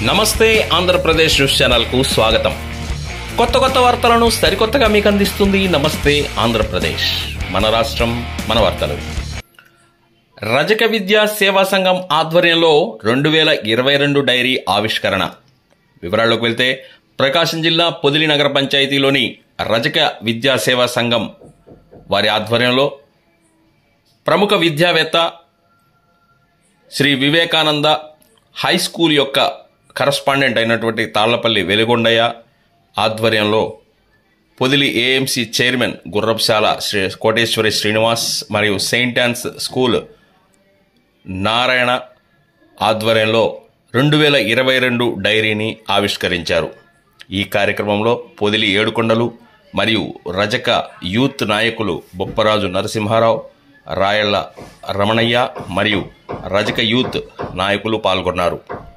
నమస్తే ఆంధ్రప్రదేశ్ న్యూస్ ఛానల్కు స్వాగతం కొత్త కొత్త వార్తలను సరికొత్తగా మీకు అందిస్తుంది నమస్తే ఆంధ్రప్రదేశ్ మన రాష్ట్రం మన వార్తలు రజక విద్యా సేవా సంఘం ఆధ్వర్యంలో రెండు వేల ఇరవై రెండు డైరీ ఆవిష్కరణ వివరాల్లోకి వెళ్తే ప్రకాశం జిల్లా పొదిలి నగర పంచాయతీలోని రజక విద్యా సేవా సంఘం వారి ఆధ్వర్యంలో ప్రముఖ విద్యావేత్త శ్రీ వివేకానంద హై స్కూల్ యొక్క కరస్పాండెంట్ అయినటువంటి తాళ్లపల్లి వెలుగొండయ్య ఆధ్వర్యంలో పొదిలి ఏఎంసీ చైర్మన్ గుర్రబ్శాల శ్రీ కోటేశ్వరి శ్రీనివాస్ మరియు సెయింట్ ఆన్స్ స్కూల్ నారాయణ ఆధ్వర్యంలో రెండు వేల ఇరవై రెండు డైరీని ఆవిష్కరించారు ఈ కార్యక్రమంలో పొదిలి ఏడుకొండలు మరియు రజక యూత్ నాయకులు బొప్పరాజు నరసింహారావు రాయళ్ల రమణయ్య మరియు రజక యూత్ నాయకులు పాల్గొన్నారు